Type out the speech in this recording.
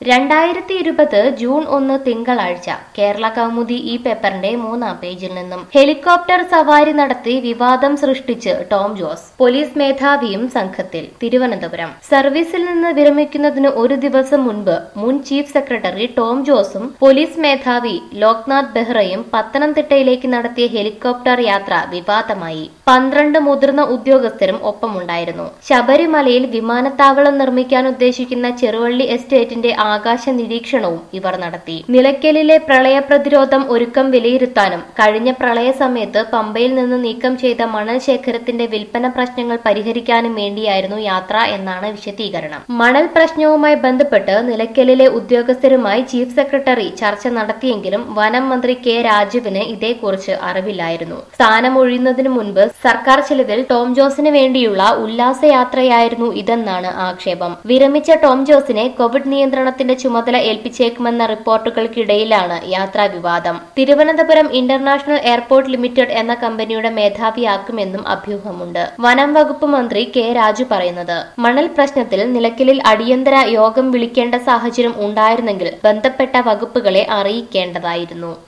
രണ്ടായിരത്തി ഇരുപത് ജൂൺ ഒന്ന് തിങ്കളാഴ്ച കേരള കൗമുദി ഈ പേപ്പറിന്റെ മൂന്നാം പേജിൽ നിന്നും ഹെലികോപ്റ്റർ സവാരി നടത്തി വിവാദം സൃഷ്ടിച്ച് ടോം ജോസ് പോലീസ് മേധാവിയും സംഘത്തിൽ തിരുവനന്തപുരം സർവീസിൽ നിന്ന് വിരമിക്കുന്നതിന് ഒരു ദിവസം മുൻപ് മുൻ ചീഫ് സെക്രട്ടറി ടോം ജോസും പോലീസ് മേധാവി ലോക്നാഥ് ബെഹ്റയും പത്തനംതിട്ടയിലേക്ക് നടത്തിയ ഹെലികോപ്റ്റർ യാത്ര വിവാദമായി പന്ത്രണ്ട് മുതിർന്ന ഉദ്യോഗസ്ഥരും ഒപ്പമുണ്ടായിരുന്നു ശബരിമലയിൽ വിമാനത്താവളം നിർമ്മിക്കാൻ ഉദ്ദേശിക്കുന്ന ചെറുവള്ളി എസ്റ്റേറ്റിന്റെ ആകാശ നിരീക്ഷണവും ഇവർ നടത്തി നിലയ്ക്കലിലെ പ്രളയ പ്രതിരോധം ഒരുക്കം വിലയിരുത്താനും കഴിഞ്ഞ പ്രളയ സമയത്ത് പമ്പയിൽ നിന്ന് നീക്കം ചെയ്ത മണൽ ശേഖരത്തിന്റെ വിൽപ്പന പ്രശ്നങ്ങൾ പരിഹരിക്കാനും വേണ്ടിയായിരുന്നു യാത്ര എന്നാണ് വിശദീകരണം മണൽ പ്രശ്നവുമായി ബന്ധപ്പെട്ട് നിലയ്ക്കലിലെ ഉദ്യോഗസ്ഥരുമായി ചീഫ് സെക്രട്ടറി ചർച്ച നടത്തിയെങ്കിലും വനം മന്ത്രി കെ രാജുവിന് ഇതേക്കുറിച്ച് അറിവില്ലായിരുന്നു സ്ഥാനമൊഴിയുന്നതിനു മുൻപ് സർക്കാർ ചെലവിൽ ടോം ജോസിന് വേണ്ടിയുള്ള ഉല്ലാസയാത്രയായിരുന്നു ഇതെന്നാണ് ആക്ഷേപം വിരമിച്ച ടോം ജോസിനെ കോവിഡ് നിയന്ത്രണത്തിന്റെ ചുമതല ഏൽപ്പിച്ചേക്കുമെന്ന റിപ്പോർട്ടുകൾക്കിടയിലാണ് യാത്രാ വിവാദം തിരുവനന്തപുരം ഇന്റർനാഷണൽ എയർപോർട്ട് ലിമിറ്റഡ് എന്ന കമ്പനിയുടെ മേധാവിയാക്കുമെന്നും അഭ്യൂഹമുണ്ട് വനം വകുപ്പ് മന്ത്രി കെ രാജു പറയുന്നത് മണൽ പ്രശ്നത്തിൽ നിലയ്ക്കലിൽ അടിയന്തര യോഗം വിളിക്കേണ്ട സാഹചര്യം ഉണ്ടായിരുന്നെങ്കിൽ ബന്ധപ്പെട്ട വകുപ്പുകളെ അറിയിക്കേണ്ടതായിരുന്നു